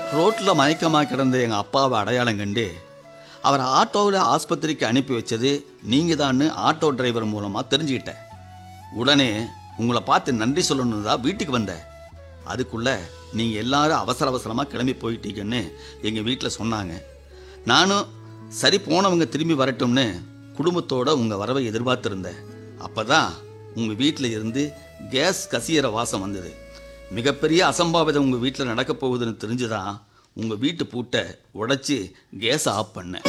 ரோட்டில் மயக்கமாக கிடந்த எங்கள் அப்பாவை அடையாளம் கண்டு அவரை ஆட்டோவில் ஆஸ்பத்திரிக்கு அனுப்பி வச்சது நீங்கள் தான்னு ஆட்டோ டிரைவர் மூலமாக தெரிஞ்சுக்கிட்டேன் உடனே உங்களை பார்த்து நன்றி சொல்லணும் தான் வீட்டுக்கு வந்தேன் அதுக்குள்ளே நீங்கள் எல்லாரும் அவசர அவசரமாக கிளம்பி போயிட்டீங்கன்னு எங்கள் வீட்டில் சொன்னாங்க நானும் சரி போனவங்க திரும்பி வரட்டும்னு குடும்பத்தோட உங்கள் வரவை எதிர்பார்த்துருந்தேன் அப்போ தான் உங்கள் வீட்டில் இருந்து கேஸ் கசியற வாசம் வந்தது மிகப்பெரிய அசம்பாவிதம் உங்கள் வீட்டில் நடக்க போகுதுன்னு தெரிஞ்சுதான் உங்கள் வீட்டு பூட்டை உடைச்சி கேஸை ஆஃப் பண்ணேன்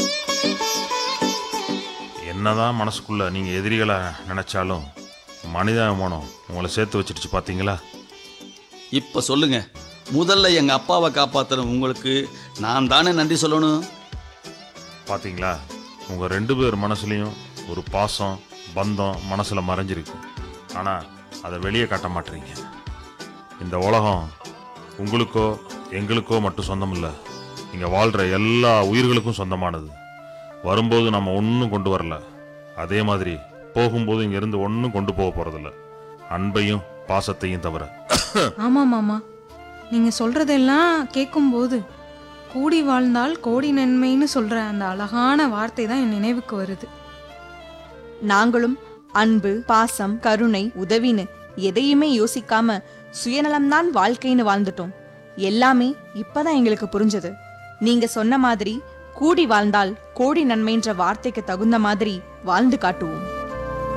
என்னதான் மனசுக்குள்ள நீங்கள் எதிரிகளை நினைச்சாலும் மனிதாபிமானம் உங்களை சேர்த்து வச்சிருச்சு பார்த்தீங்களா இப்போ சொல்லுங்க முதல்ல எங்கள் அப்பாவை காப்பாற்றுற உங்களுக்கு நான் தானே நன்றி சொல்லணும் பார்த்தீங்களா உங்கள் ரெண்டு பேர் மனசுலையும் ஒரு பாசம் பந்தம் மனசில் மறைஞ்சிருக்கு ஆனால் அதை வெளியே காட்ட மாட்டீங்க இந்த உலகம் உங்களுக்கோ எங்களுக்கோ மட்டும் சொந்தம் இல்லை இங்கே வாழ்கிற எல்லா உயிர்களுக்கும் சொந்தமானது வரும்போது நம்ம ஒன்றும் கொண்டு வரல அதே மாதிரி போகும்போது இங்கேருந்து ஒன்றும் கொண்டு போக போகிறதில்ல அன்பையும் பாசத்தையும் தவிர ஆமா மாமா நீங்க சொல்றதெல்லாம் கேட்கும்போது கூடி வாழ்ந்தால் கோடி நன்மைன்னு சொல்ற அந்த அழகான வார்த்தை தான் என் நினைவுக்கு வருது நாங்களும் அன்பு பாசம் கருணை உதவின்னு எதையுமே யோசிக்காம சுயநலம்தான் வாழ்க்கைன்னு வாழ்ந்துட்டோம் எல்லாமே இப்பதான் எங்களுக்கு புரிஞ்சது நீங்க சொன்ன மாதிரி கூடி வாழ்ந்தால் கோடி நன்மைன்ற வார்த்தைக்கு தகுந்த மாதிரி வாழ்ந்து காட்டுவோம்